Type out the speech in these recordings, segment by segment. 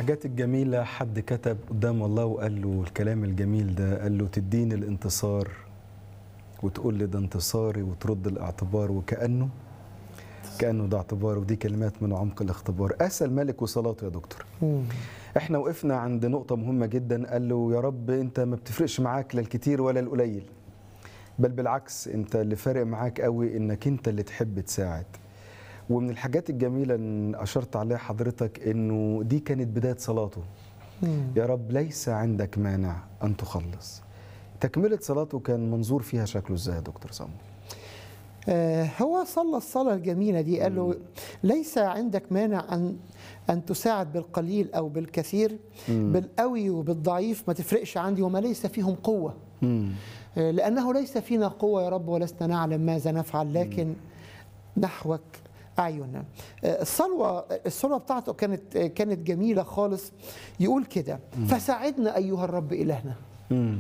الحاجات الجميلة حد كتب قدام الله وقال له الكلام الجميل ده قال له تديني الانتصار وتقول لي ده انتصاري وترد الاعتبار وكأنه كأنه ده اعتبار ودي كلمات من عمق الاختبار أسى الملك وصلاته يا دكتور مم. احنا وقفنا عند نقطة مهمة جدا قال له يا رب انت ما بتفرقش معاك لا الكتير ولا القليل بل بالعكس انت اللي فارق معاك قوي انك انت اللي تحب تساعد ومن الحاجات الجميلة اللي أشرت عليها حضرتك إنه دي كانت بداية صلاته مم. يا رب ليس عندك مانع أن تخلص تكملة صلاته كان منظور فيها شكله إزاي يا دكتور صامول آه، هو صلى الصلاة الجميلة دي قال له ليس عندك مانع أن أن تساعد بالقليل أو بالكثير بالقوي وبالضعيف ما تفرقش عندي وما ليس فيهم قوة مم. آه، لأنه ليس فينا قوة يا رب ولسنا نعلم ماذا نفعل لكن نحوك أعيننا آه، الصلوة الصلوة بتاعته كانت آه، كانت جميلة خالص يقول كده فساعدنا أيها الرب إلهنا مم.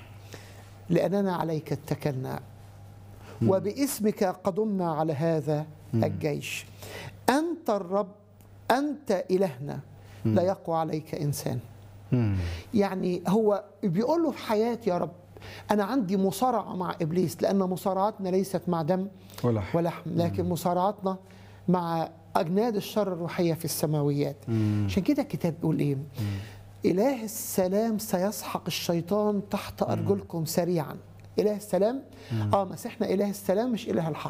لأننا عليك اتكلنا وباسمك قدمنا على هذا الجيش أنت الرب أنت إلهنا لا يقوى عليك إنسان مم. يعني هو بيقول له في حياتي يا رب أنا عندي مصارعة مع إبليس لأن مصارعتنا ليست مع دم ولا حاجة. ولحم لكن مصارعتنا مع أجناد الشر الروحية في السماويات عشان كده الكتاب بيقول إيه إله السلام سيسحق الشيطان تحت أرجلكم سريعا إله السلام آه مسيحنا إله السلام مش إله الحرب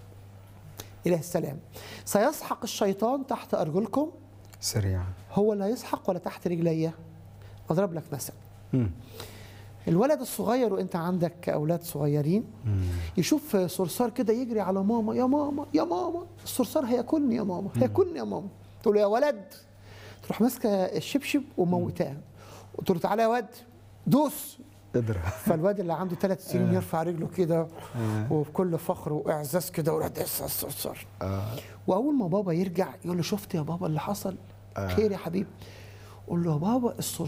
إله السلام سيسحق الشيطان تحت أرجلكم سريعا هو لا يسحق ولا تحت رجلي أضرب لك مثل مم. الولد الصغير وانت عندك اولاد صغيرين يشوف صرصار كده يجري على ماما يا ماما يا ماما الصرصار هياكلني يا ماما هياكلني يا ماما تقول له يا ولد تروح ماسكه الشبشب وموتاه وتقول له تعالى يا واد دوس اضرب فالواد اللي عنده ثلاث سنين يرفع رجله كده وبكل فخر واعزاز كده ويروح داس على الصرصار آه. واول ما بابا يرجع يقول له شفت يا بابا اللي حصل خير يا حبيبي قول له يا بابا الصرصار